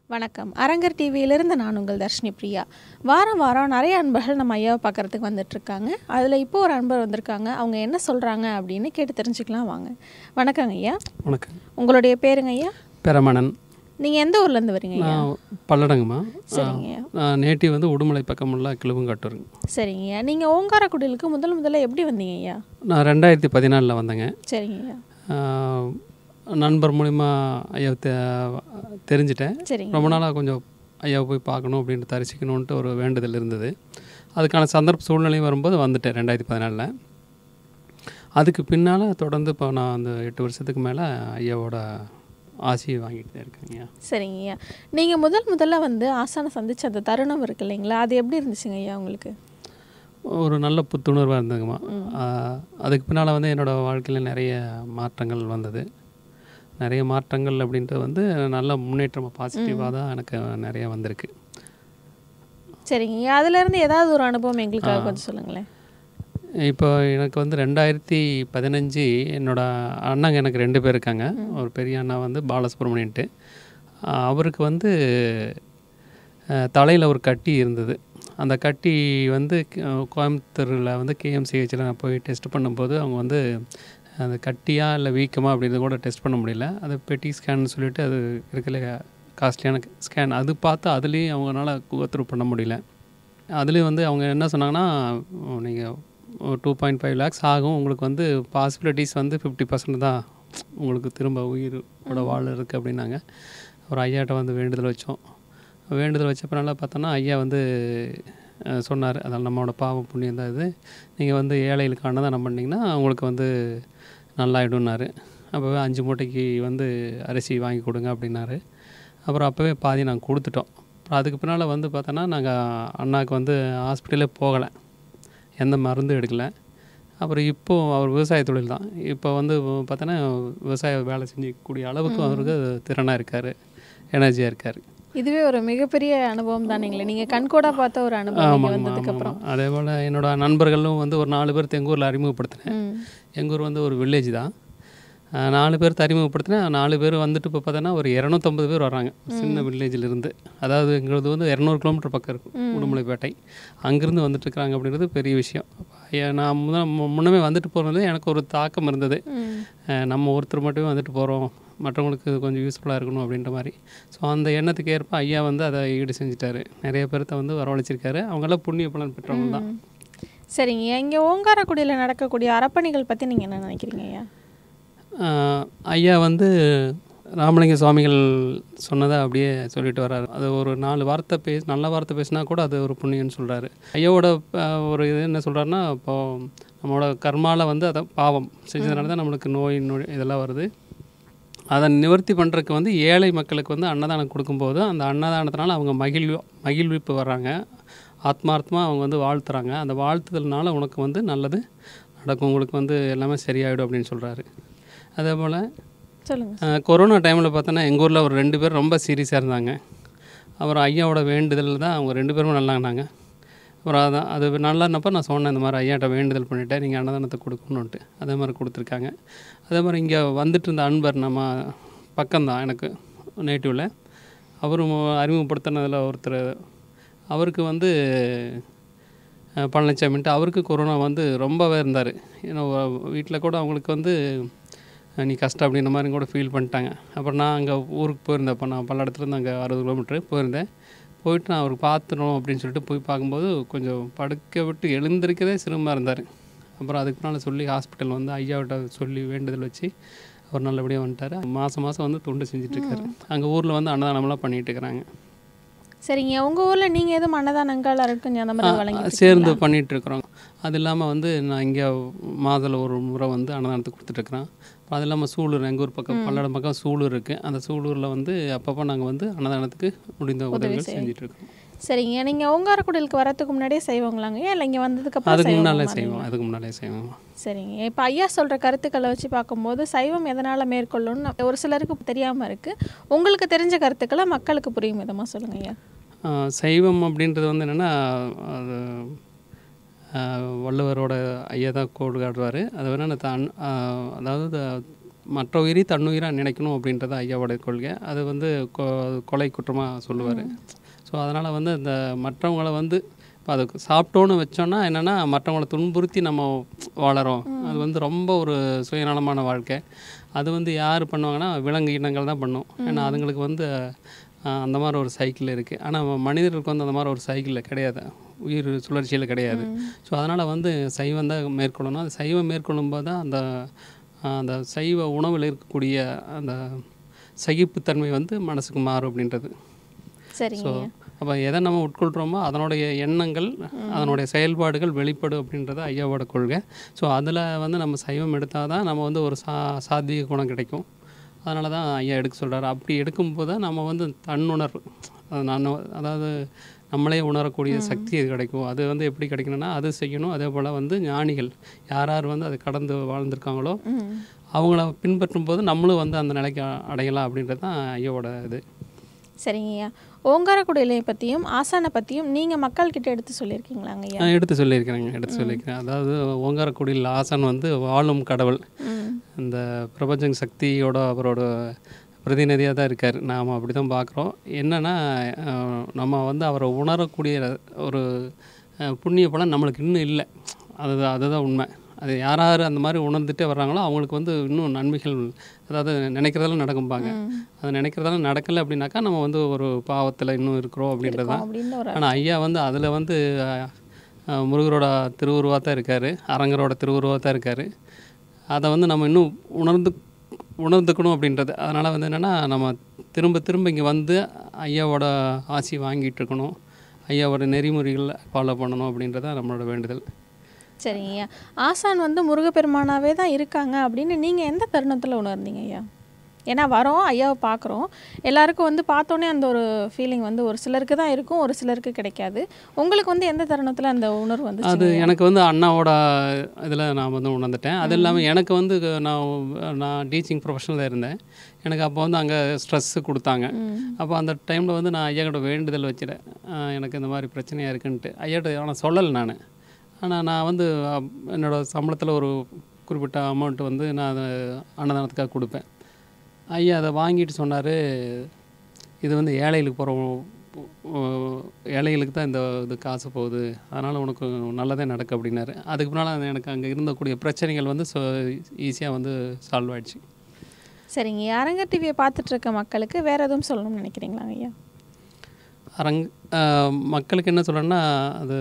வணக்கம் அரங்கர் டிவியிலிருந்து நான் உங்கள் தர்ஷினி பிரியா வாரம் வாரம் நிறைய அன்பர்கள் நம்ம ஐயாவை பார்க்குறதுக்கு வந்துட்டுருக்காங்க அதில் இப்போ ஒரு அன்பர் வந்திருக்காங்க அவங்க என்ன சொல்கிறாங்க அப்படின்னு கேட்டு தெரிஞ்சுக்கலாம் வாங்க வணக்கங்க ஐயா வணக்கம் உங்களுடைய பேருங்க ஐயா பெரமணன் நீங்கள் எந்த ஊர்லேருந்து வரீங்க ஐயா நான் பல்லடங்கம்மா சரிங்க ஐயா நான் நேட்டிவ் வந்து உடுமலை பக்கமுள்ள கிழுவங்காட்டூருங்க சரிங்க ஐயா நீங்கள் ஓங்காரக்குடிலுக்கு முதல் முதல்ல எப்படி வந்தீங்க ஐயா நான் ரெண்டாயிரத்தி பதினாலில் வந்தேங்க சரிங்க ஐயா ஆஹ், நண்பர் மூலிமா ஐயா தெ தெரிஞ்சிட்டேன் சரிங்க ரொம்ப நாளாக கொஞ்சம் ஐயாவை போய் பார்க்கணும் அப்படின்ட்டு தரிசிக்கணுன்ட்டு ஒரு வேண்டுதல் இருந்தது அதுக்கான சந்தர்ப்ப சூழ்நிலையும் வரும்போது வந்துட்டேன் ரெண்டாயிரத்தி பதினாலில் அதுக்கு பின்னால் தொடர்ந்து இப்போ நான் அந்த எட்டு வருஷத்துக்கு மேலே ஐயாவோட ஆசையை வாங்கிட்டு தான் இருக்கேங்க ஐயா சரிங்க ஐயா நீங்கள் முதல் முதல்ல வந்து ஆசானை சந்திச்ச அந்த தருணம் இருக்கு இல்லைங்களா அது எப்படி இருந்துச்சுங்க ஐயா உங்களுக்கு ஒரு நல்ல புத்துணர்வாக இருந்ததுங்கம்மா ஆஹ் அதுக்கு பின்னால் வந்து என்னோடய வாழ்க்கையில் நிறைய மாற்றங்கள் வந்தது நிறைய மாற்றங்கள் அப்படின்றது வந்து நல்ல முன்னேற்றம் பாசிட்டிவாக தான் எனக்கு நிறைய வந்திருக்கு சரிங்க ஐயா அதுலேருந்து ஏதாவது ஒரு அனுபவம் எங்களுக்காக கொஞ்சம் சொல்லுங்களேன் இப்போ எனக்கு வந்து ரெண்டாயிரத்தி பதினஞ்சு என்னோட அண்ணங்க எனக்கு ரெண்டு பேர் இருக்காங்க ஒரு பெரிய அண்ணா வந்து பாலசுப்ரமணியன்ட்டு ஆஹ் அவருக்கு வந்து தலையில் ஒரு கட்டி இருந்தது அந்த கட்டி வந்து க- கோயம்புத்தூரில் வந்து கேஎம்சிஹெச்சில் நான் போய் டெஸ்ட் பண்ணும்போது அவங்க வந்து அந்த கட்டியா இல்லை வீக்கமா அப்படின்றத கூட டெஸ்ட் பண்ண முடியல அது பெட்டி ஸ்கேன் சொல்லிட்டு அது இருக்கல காஸ்ட்லியான ஸ்கேன் அது பார்த்து அதுலேயும் அவங்களால கோத்ரூ பண்ண முடியல அதுலேயும் வந்து அவங்க என்ன சொன்னாங்கன்னா நீங்கள் டூ பாயிண்ட் ஃபைவ் லேக்ஸ் ஆகும் உங்களுக்கு வந்து பாசிபிலிட்டிஸ் வந்து ஃபிஃப்டி பர்சன்ட் தான் உங்களுக்கு திரும்ப உயிரோட வாழ் இருக்குது அப்படின்னாங்க ஒரு ஐயாட்ட வந்து வேண்டுதல் வச்சோம் வேண்டுதல் வச்சப்பனால பார்த்தோன்னா ஐயா வந்து சொன்னார் அதனால் நம்மளோட பாவம் புண்ணியம் தான் இது நீங்கள் வந்து ஏழைகளுக்கு அன்னதானம் பண்ணிங்கன்னா உங்களுக்கு வந்து நல்லாயிடும்னாரு அப்போவே அஞ்சு மூட்டைக்கு வந்து அரிசி வாங்கி கொடுங்க அப்படின்னாரு அப்புறம் அப்போவே பாதி நாங்கள் கொடுத்துட்டோம் அப்புறம் அதுக்கு பின்னால் வந்து பார்த்தோன்னா நாங்கள் அண்ணாவுக்கு வந்து ஹாஸ்பிட்டலே போகலை எந்த மருந்தும் எடுக்கல அப்புறம் இப்போ அவர் விவசாய தொழில் தான் இப்போ வந்து பார்த்தோன்னா விவசாய வேலை செஞ்சக்கூடிய அளவுக்கு அவருக்கு திறனாக இருக்கார் எனர்ஜியாக இருக்கார் இதுவே ஒரு மிகப்பெரிய அனுபவம் தானேங்களே நீங்கள் கண்கூடா பார்த்த ஒரு அனுபவம் இங்க ஆமாம் வந்ததுக்கு அப்புறம் அதே போல் என்னோட நண்பர்களும் வந்து ஒரு நாலு பேர் எங்கள் ஊரில் அறிமுகப்படுத்தினேன் ம். எங்கள் ஊர் வந்து ஒரு வில்லேஜ் தான் அஹ் நாலு பேர் அறிமுகப்படுத்தினேன் நாலு பேர் வந்துட்டு இப்போ பார்த்தோன்னா ஒரு இரநூத்தம்பது பேர் வர்றாங்க ஒரு சின்ன வில்லேஜில் இருந்து அதாவது எங்களது வந்து இரநூறு கிலோமீட்டர் பக்கம் இருக்கும் உடுமலைப்பேட்டை அங்கேருந்து வந்துட்டு இருக்கிறாங்க அப்படின்றது பெரிய விஷயம் ஐயா, நான் முத மு- முன்னமே வந்துட்டு போகிறது எனக்கு ஒரு தாக்கம் இருந்தது ம். அஹ் நம்ம ஒருத்தர் மட்டுமே வந்துட்டு போகிறோம் மற்றவங்களுக்கு இது கொஞ்சம் யூஸ்ஃபுல்லாக இருக்கணும் அப்படின்ற மாதிரி ஸோ அந்த எண்ணத்துக்கு ஏற்ப ஐயா வந்து அதை ஈடு செஞ்சுட்டாரு நிறைய பேர்த்த வந்து வரவழைச்சிருக்காரு அவங்களாம் புண்ணிய பலன் பெற்றவங்க தான் ம். சரிங்க இங்கே ஓங்காரக்குடியில் நடக்கக்கூடிய அறப்பணிகள் பற்றி நீங்கள் என்ன நினைக்கிறீங்க ஐயா ஆஹ் ஐயா வந்து ராமலிங்க சுவாமிகள் சொன்னதை அப்படியே சொல்லிட்டு வர்றாரு அது ஒரு நாலு வார்த்தை பேச நல்ல வார்த்தை பேசினா கூட அது ஒரு புண்ணியம்னு சொல்கிறாரு ஐயாவோட ஆஹ், ஒரு இது என்ன சொல்கிறாருன்னா இப்போ நம்மளோட கர்மால வந்து அதை பாவம் செஞ்சதுனால தான் நம்மளுக்கு நோய் நொடி இதெல்லாம் வருது அதை நிவர்த்தி பண்ணுறதுக்கு வந்து ஏழை மக்களுக்கு வந்து அன்னதானம் கொடுக்கும்போது அந்த அன்னதானத்தினால அவங்க மகிழ்வு மகிழ்விப்பு வர்றாங்க ஆத்மார்த்தமாக அவங்க வந்து வாழ்த்துறாங்க அந்த வாழ்த்துதல்னால உனக்கு வந்து நல்லது நடக்கும் உங்களுக்கு வந்து எல்லாமே சரியாயிடும் அப்படின்னு சொல்கிறாரு அதே போல் சொல்லுங்கள் கொரோனா டைமில் பார்த்தோன்னா எங்கள் ஊரில் ஒரு ரெண்டு பேர் ரொம்ப சீரியஸாக இருந்தாங்க அப்புறம் ஐயாவோட வேண்டுதல் தான் அவங்க ரெண்டு பேரும் நல்லாங்கனாங்க அப்புறம் அதான் அது நல்லானப்போ நான் சொன்னேன் இந்த மாதிரி ஐயாட்ட வேண்டுதல் பண்ணிட்டேன் நீங்கள் அன்னதானத்தை கொடுக்கணுன்ட்டு அதே மாதிரி கொடுத்துருக்காங்க அதே மாதிரி இங்கே வந்துட்டு இருந்த அன்பர் நம்ம பக்கம்தான் எனக்கு நேட்டிவில் அவரும் அறிமுகப்படுத்தினதில் ஒருத்தர் அவருக்கு வந்து அஹ், பழனிசாமின்ட்டு அவருக்கு கொரோனா வந்து ரொம்பவே இருந்தார் ஏன்னா வீட்டில் கூட அவங்களுக்கு வந்து அஹ், நீ கஷ்டம் அப்படின்ற மாதிரி கூட ஃபீல் பண்ணிட்டாங்க அப்புறம் நான் அங்கே ஊருக்கு போயிருந்தேன் அப்போ நான் பல்லடத்துலேருந்து அங்கே அறுபது கிலோமீட்டர் போயிருந்தேன் போயிட்டு நான் அவர் பார்த்துடும் அப்படின்னு சொல்லிட்டு போய் பார்க்கும்போது கொஞ்சம் படுக்க விட்டு எழுந்திருக்கதே சிரமமாக இருந்தார் அப்புறம் அதுக்கு முன்னால் சொல்லி ஹாஸ்பிட்டல் வந்து ஐயாவிட்ட சொல்லி வேண்டுதல் வச்சு அவர் நல்லபடியாக வந்துட்டார் மாதம் மாதம் வந்து தொண்டு செஞ்சுட்ருக்காரு அங்கே ஊரில் வந்து அன்னதானம்லாம் பண்ணிகிட்டு இருக்கிறாங்க சரிங்க உங்கள் ஊரில் நீங்கள் எதுவும் அன்னதானங்கள் அருட்கஞ்சி அந்த மாதிரி வழங்கி சேர்ந்து பண்ணிட்டு இருக்கிறோம் அது இல்லாமல் வந்து நான் இங்கே மாதத்தில் ஒரு முறை வந்து அன்னதானத்தை கொடுத்துட்ருக்குறேன் அது இல்லாமல் சூலூர் எங்கள் ஊர் பக்கம் பல்லடம் பக்கம் சூலூர் இருக்குது அந்த சூலூரில் வந்து அப்பப்போ நாங்கள் வந்து அன்னதானத்துக்கு முடிந்த உதவிகள் செஞ்சிட்ருக்கோம் சரிங்க நீங்கள் ஓங்காரக்குடிலுக்கு வரதுக்கு முன்னாடியே செய்வாங்களாங்க இல்லை இங்கே வந்ததுக்கு அப்புறம் அதுக்கு முன்னாலே செய்வாங்களா செய்வோம் அதுக்கு முன்னாலே செய்வோம் சரிங்க இப்போ ஐயா சொல்கிற கருத்துக்களை வச்சு பார்க்கும்போது சைவம் எதனால் மேற்கொள்ளணும்னு ஒரு சிலருக்கு தெரியாமல் இருக்குது உங்களுக்கு தெரிஞ்ச கருத்துக்களை மக்களுக்கு புரியும் விதமாக சொல்லுங்க ஐயா ஆஹ் சைவம் அப்படின்றது வந்து என்னென்னா அது ஆஹ் வள்ளுவரோட ஐயா தான் கோடு காட்டுவார் அது வேணால் தான் அதாவது த- மற்ற உயிரி தன்னுயிராக நினைக்கணும் அப்படின்றது ஐயாவோட கொள்கை அது வந்து கொ- கொலை குற்றமாக சொல்லுவார் ஸோ அதனால் வந்து இந்த மற்றவங்கள வந்து இப்போ அது சாப்பிட்டோன்னு வச்சோன்னா என்னென்னா மற்றவங்கள துன்புறுத்தி நம்ம வாழறோம் அது வந்து ரொம்ப ஒரு சுயநலமான வாழ்க்கை அது வந்து யார் பண்ணுவாங்கன்னா விலங்கு இனங்கள் தான் பண்ணும் ஏன்னா அதுங்களுக்கு வந்து அஹ், அந்த மாதிரி ஒரு சைக்கிள் இருக்குது ஆனால் மனிதர்களுக்கு வந்து அந்த மாதிரி ஒரு சைக்கிளில் கிடையாது உயிர் சுழற்சியில் கிடையாது ஸோ அதனால் வந்து சைவம் தான் மேற்கொள்ளணும் அது சைவம் மேற்கொள்ளும் போது தான் அந்த அஹ், அந்த சைவ உணவில் இருக்கக்கூடிய அந்த சகிப்புத்தன்மை வந்து மனசுக்கு மாறும் அப்படின்றது சரிங்க ஸோ அப்போ எதை நம்ம உட்கொள்கிறோமோ அதனுடைய எண்ணங்கள் அதனுடைய செயல்பாடுகள் வெளிப்படும் அப்படின்றது ஐயாவோட கொள்கை ஸோ அதில் வந்து நம்ம சைவம் எடுத்தால் தான் நம்ம வந்து ஒரு சா சாத்வீக குணம் கிடைக்கும் அதனால தான் ஐயா எடுக்க சொல்கிறாரு அப்படி எடுக்கும்போது தான் நம்ம வந்து தன்னுணர்வு அது நான் அதாவது நம்மளே உணரக்கூடிய சக்தி அது கிடைக்கும் அது வந்து எப்படி கிடைக்கணும்னா அது செய்யணும் அதே போல் வந்து ஞானிகள் யார் யார் வந்து அதை கடந்து வாழ்ந்திருக்காங்களோ ம் அவங்கள பின்பற்றும் போது நம்மளும் வந்து அந்த நிலைக்கு அடையலாம் அப்படின்றது தான் ஐயாவோட இது சரிங்கய்யா ஓங்காரக்குடியிலை பற்றியும் ஆசானை பற்றியும் நீங்கள் மக்கள்கிட்ட எடுத்து சொல்லியிருக்கீங்களாங்க ஐயா நான் எடுத்து சொல்லியிருக்கிறேங்க எடுத்து சொல்லியிருக்கிறேன் அதாவது ஓங்காரக்குடியில் ஆசான் வந்து வாழும் கடவுள் ம் இந்த பிரபஞ்ச சக்தியோட அவரோட பிரதிநிதியாக தான் இருக்கார் நாம் அப்படி தான் பார்க்குறோம் என்னென்னா நம்ம வந்து அவரை உணரக்கூடிய ஒரு அஹ், புண்ணிய பலன் நம்மளுக்கு இன்னும் இல்லை அதுதான் அதுதான் உண்மை அது யார் யார் அந்த மாதிரி உணர்ந்துட்டே வர்றாங்களோ அவங்களுக்கு வந்து இன்னும் நன்மைகள் அதாவது நினைக்கிறதெல்லாம் நடக்கும்பாங்க அது நினைக்கிறதெல்லாம் நடக்கலை அப்படின்னாக்கா நம்ம வந்து ஒரு பாவத்தில் இன்னும் இருக்கிறோம் அப்படின்றது தான் அப்படின்னு ஒரு ஆனால் ஐயா வந்து அதில் வந்து அஹ், அஹ், முருகரோட திருவுருவாக தான் இருக்கார் அரங்கரோட திருவுருவாக தான் இருக்கார் அதை வந்து நம்ம இன்னும் உணர்ந்து உணர்ந்துக்கணும் அப்படின்றது அதனால் வந்து என்னென்னா நம்ம திரும்ப திரும்ப இங்கே வந்து ஐயாவோட ஆசி வாங்கிட்டு இருக்கணும் ஐயாவோட நெறிமுறைகளை ஃபாலோ பண்ணணும் அப்படின்றது தான் நம்மளோட வேண்டுதல் சரிங்கய்யா ஆசான் வந்து முருகப்பெருமானாவே தான் இருக்காங்க அப்படின்னு நீங்கள் எந்த தருணத்தில் உணர்ந்தீங்க ஐயா ஏன்னா வரோம் ஐயாவை பார்க்குறோம் எல்லாருக்கும் வந்து பார்த்தோன்னே அந்த ஒரு ஃபீலிங் வந்து ஒரு சிலருக்கு தான் இருக்கும் ஒரு சிலருக்கு கிடைக்காது உங்களுக்கு வந்து எந்த தருணத்தில் அந்த உணர்வு அது வந்துச்சு எனக்கு வந்து அண்ணாவோட இதில் நான் வந்து உணர்ந்துட்டேன் அது இல்லாமல் எனக்கு வந்து நான் நான் டீச்சிங் ப்ரொஃபஷனில் இருந்தேன் எனக்கு அப்போ வந்து அங்கே ஸ்ட்ரெஸ்ஸு கொடுத்தாங்க அப்போ அந்த டைமில் வந்து நான் ஐயா கிட்ட வேண்டுதல் வச்சிட்டேன் ஆஹ் எனக்கு இந்த மாதிரி பிரச்சனையாக இருக்குன்ட்டு ஐயாட்ட ஆனால் சொல்லலை நான் ஆனால் நான் வந்து அப்- என்னோட சம்பளத்தில் ஒரு குறிப்பிட்ட அமௌண்ட் வந்து நான் அதை அன்னதானத்துக்காக கொடுப்பேன் ஐயா அதை வாங்கிட்டு சொன்னார் இது வந்து ஏழைகளுக்கு போகிற ஏழைகளுக்கு தான் இந்த இது காசு போகுது அதனால் உனக்கு நல்லதே நடக்கு அப்படின்னாரு அதுக்கு முன்னால் எனக்கு அங்கே இருந்தக்கூடிய பிரச்சனைகள் வந்து ஈஸியாக வந்து சால்வ் ஆயிடுச்சு சரிங்க அரங்கர் டிவியை பார்த்துட்டு இருக்க மக்களுக்கு வேற எதுவும் சொல்லணும்னு நினைக்கிறீங்களாங்க ஐயா அரங் ஆஹ் மக்களுக்கு என்ன சொல்கிறேன்னா அது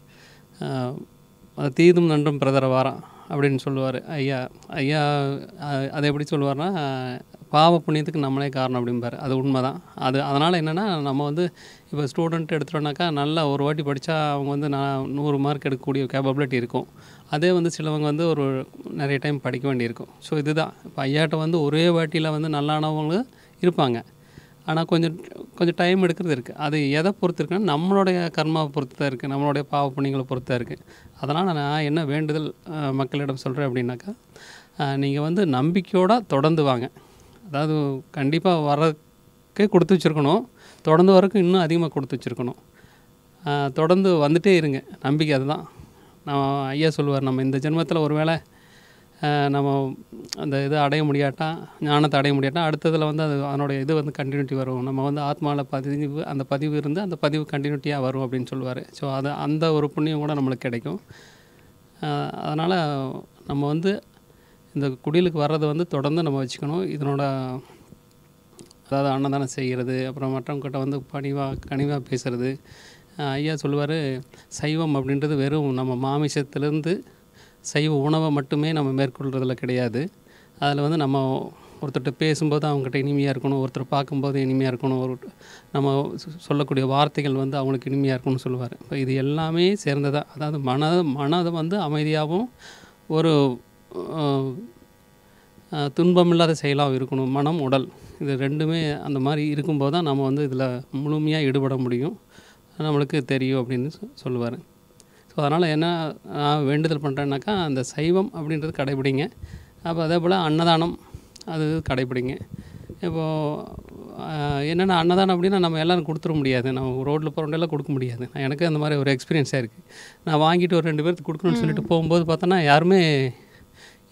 ஆஹ் அது தீதும் நன்றும் பிரதர வாரம் அப்படின்னு சொல்லுவார் ஐயா ஐயா ஆஹ் அதை எப்படி சொல்லுவார்னா பாவ புண்ணியத்துக்கு நம்மளே காரணம் அப்படிம்பார் அது உண்மை தான் அது அதனால் என்னென்னா நம்ம வந்து இப்போ ஸ்டூடெண்ட் எடுத்துட்டோம்னாக்கா நல்லா ஒரு வாட்டி படித்தா அவங்க வந்து நான் நூறு மார்க் எடுக்கக்கூடிய கேப்பபிலிட்டி இருக்கும் அதே வந்து சிலவங்க வந்து ஒரு நிறைய டைம் படிக்க வேண்டியிருக்கும் ஸோ இதுதான் இப்போ ஐயாட்ட வந்து ஒரே வாட்டியில் வந்து நல்லானவங்க இருப்பாங்க ஆனால் கொஞ்சம் கொஞ்சம் டைம் எடுக்கிறது இருக்குது அது எதை பொறுத்து இருக்குன்னா நம்மளுடைய கர்மாவை பொறுத்து தான் இருக்குது நம்மளுடைய பாவ புண்ணியங்களை பொறுத்து தான் இருக்குது அதனால் நான் என்ன வேண்டுதல் அஹ், மக்களிடம் சொல்கிறேன் அப்படின்னாக்கா நீங்கள் வந்து நம்பிக்கையோடு தொடர்ந்து வாங்க அதாவது கண்டிப்பாக வரக்கே கொடுத்து வச்சுருக்கணும் தொடர்ந்து வரக்கு இன்னும் அதிகமாக கொடுத்து வச்சுருக்கணும் அஹ், தொடர்ந்து வந்துட்டே இருங்க நம்பிக்கை அதுதான் நான் ஐயா சொல்லுவார் நம்ம இந்த ஜென்மத்தில் ஒரு வேளை நம்ம அந்த இதை அடைய முடியாட்டா ஞானத்தை அடைய முடியாட்டா அடுத்ததில் வந்து அது அதனுடைய இது வந்து கண்டினியூட்டி வரும் நம்ம வந்து ஆத்மாவில் பதிவு அந்த பதிவு இருந்து அந்த பதிவு கண்டினியூட்டியாக வரும் அப்படின்னு சொல்லுவார் ஸோ அது அந்த ஒரு புண்ணியம் கூட நம்மளுக்கு கிடைக்கும் அதனால் நம்ம வந்து இந்த குடிலுக்கு வர்றதை வந்து தொடர்ந்து நம்ம வச்சுக்கணும் இதனோட அதாவது அன்னதானம் செய்கிறது அப்புறம் மற்றவங்ககிட்ட வந்து பணிவாக கனிவாக பேசுகிறது ஐயா சொல்லுவார் சைவம் அப்படின்றது வெறும் நம்ம மாமிசத்துலேருந்து சைவ உணவை மட்டுமே நம்ம மேற்கொள்கிறதுல கிடையாது அதில் வந்து நம்ம ஒருத்தர்கிட்ட பேசும்போது அவங்ககிட்ட இனிமையாக இருக்கணும் ஒருத்தர் பார்க்கும்போது இனிமையாக இருக்கணும் ஒரு நம்ம சொ- சொல்லக்கூடிய வார்த்தைகள் வந்து அவங்களுக்கு இனிமையாக இருக்கணும்னு சொல்லுவார் இப்போ இது எல்லாமே சேர்ந்ததாக அதாவது மன மனதை வந்து அமைதியாகவும் ஒரு அஹ், அஹ், துன்பமில்லாத செயலாக இருக்கணும் மனம் உடல் இது ரெண்டுமே அந்த மாதிரி இருக்கும்போது தான் நம்ம வந்து இதில் முழுமையாக ஈடுபட முடியும் நம்மளுக்கு தெரியும் அப்படின்னு சொ- சொல்லுவார் ஸோ அதனால் என்ன நான் வேண்டுதல் பண்ணுறேன்னாக்கா அந்த சைவம் அப்படின்றது கடைபிடிங்க அப்போ அதே போல் அன்னதானம் அது கடைபிடிங்க இப்போது என்னென்ன அன்னதானம் அப்படின்னா நம்ம எல்லாரும் கொடுத்துட முடியாது நம்ம ரோட்டில் போகிறவண்டெல்லாம் கொடுக்க முடியாது நான் எனக்கு அந்த மாதிரி ஒரு எக்ஸ்பீரியன்ஸாக இருக்குது நான் வாங்கிட்டு ஒரு ரெண்டு பேருக்கு கொடுக்கணும்னு சொல்லிட்டு போகும்போது பார்த்தோன்னா யாருமே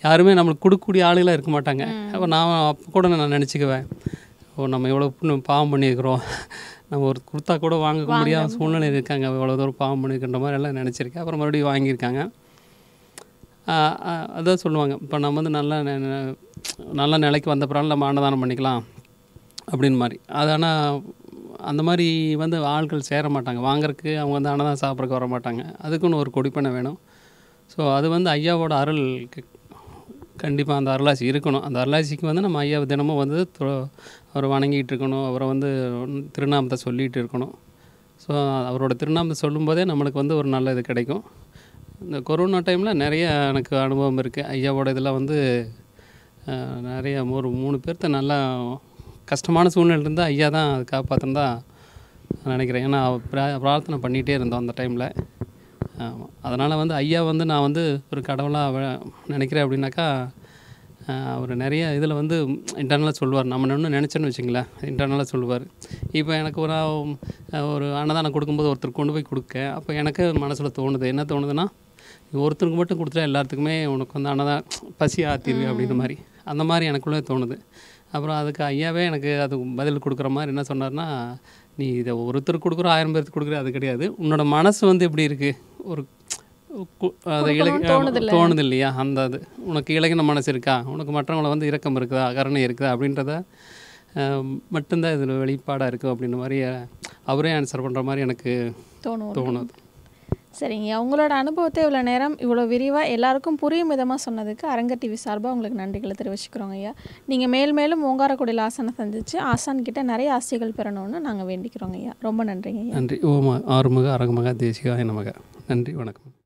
யாருமே நம்மளுக்கு கொடுக்கக்கூடிய ஆளுகளாக இருக்க மாட்டாங்க அப்போ நான் அப்போ கூட நான் நினச்சிக்குவேன் ஓ நம்ம எவ்வளோ புண்ணு- பாவம் பண்ணியிருக்கிறோம் நம்ம ஒரு கொடுத்தா கூட வாங்க முடியாத சூழ்நிலை இருக்காங்க இவ்வளோ தூரம் பாவம் பண்ணியிருக்கின்ற மாதிரி எல்லாம் நினச்சிருக்கேன் அப்புறம் மறுபடியும் வாங்கியிருக்காங்க ஆஹ் ஆஹ் அதான் சொல்லுவாங்க இப்போ நம்ம வந்து நல்ல நெ- நெ- நல்ல நிலைக்கு வந்த பிறகு நம்ம அன்னதானம் பண்ணிக்கலாம் அப்படின்னு மாதிரி அது ஆனால் அந்த மாதிரி வந்து ஆட்கள் சேர மாட்டாங்க வாங்குறதுக்கு அவங்க வந்து அன்னதானம் சாப்பிட்றதுக்கு வர மாட்டாங்க அதுக்குன்னு ஒரு கொடிப்பனை வேணும் ஸோ அது வந்து ஐயாவோட அருள் கண்டிப்பாக அந்த அருளாசி இருக்கணும் அந்த அருளாசிக்கு வந்து நம்ம ஐயாவை தினமும் வந்து தொ- அவரை வணங்கிட்டு இருக்கணும் அவரை வந்து திருநாமத்தை சொல்லிகிட்டு இருக்கணும் ஸோ அவரோட திருநாமத்தை சொல்லும்போதே நம்மளுக்கு வந்து ஒரு நல்ல இது கிடைக்கும் இந்த கொரோனா டைமில் நிறைய எனக்கு அனுபவம் இருக்குது ஐயாவோட இதெல்லாம் வந்து அஹ், நிறைய ஒரு மூணு பேர்த்த நல்லா கஷ்டமான சூழ்நிலை இருந்தால் ஐயா தான் அது காப்பாற்றுன்னு தான் நான் நினைக்கிறேன் ஏன்னா அவர் பிரா- பிரார்த்தனை பண்ணிகிட்டே இருந்தோம் அந்த டைமில் ஆமாம் அதனால் வந்து ஐயா வந்து நான் வந்து ஒரு கடவுளாக நினைக்கிறேன் அப்படின்னாக்கா ஆஹ் அவர் நிறைய இதில் வந்து இன்டர்னலாக சொல்லுவார் நம்ம ஒன்று நினச்சேன்னு வச்சுங்களேன் இன்டர்னலாக சொல்லுவார் இப்போ எனக்கு ஒரு ஆஹ் ஒரு அன்னதானம் கொடுக்கும்போது ஒருத்தர் கொண்டு போய் கொடுக்க அப்போ எனக்கு மனசில் தோணுது என்ன தோணுதுன்னா ஒருத்தருக்கு மட்டும் கொடுத்துட்டா எல்லாத்துக்குமே உனக்கு வந்து அன்னதான் பசி ஆத்திருவே அப்படின்ற மாதிரி அந்த மாதிரி எனக்குள்ளே தோணுது அப்புறம் அதுக்கு ஐயாவே எனக்கு அது பதில் கொடுக்குற மாதிரி என்ன சொன்னார்னா நீ இதை ஒருத்தருக்கு கொடுக்குற ஆயிரம் பேருக்கு கொடுக்குற அது கிடையாது உன்னோட மனசு வந்து எப்படி இருக்குது ஒரு கு- அது இலகி கொடுக்கணும்னு தோணுதில்ல. தோணுது இல்லையா அந்த அது உனக்கு இலகின மனசு இருக்கா உனக்கு மற்றவங்கள வந்து இரக்கம் இருக்குதா கருணை இருக்குதா அப்படின்றத அஹ், மட்டும்தான் இதில் வெளிப்பாடாக இருக்குது அப்படின்ற மாதிரி அஹ், அவரே ஆன்சர் பண்ணுற மாதிரி எனக்கு தோணும் தோணுது சரிங்க உங்களோட அனுபவத்தை இவ்வளோ நேரம் இவ்வளோ விரிவாக எல்லாருக்கும் புரியும் விதமாக சொன்னதுக்கு அரங்க டிவி சார்பாக உங்களுக்கு நன்றிகளை தெரிவிச்சுக்கிறோங்க ஐயா நீங்கள் மேல் மேலும் ஓங்காரக்குடியில் ஆசனை சந்திச்சு ஆசான் கிட்ட நிறைய ஆசைகள் பெறணும்னு நாங்கள் வேண்டிக்கிறோங்க ஐயா ரொம்ப நன்றிங்க ஐயா நன்றி ஓம ஆறுமுக அரங்கமக தேசிகாய நமக நன்றி வணக்கம்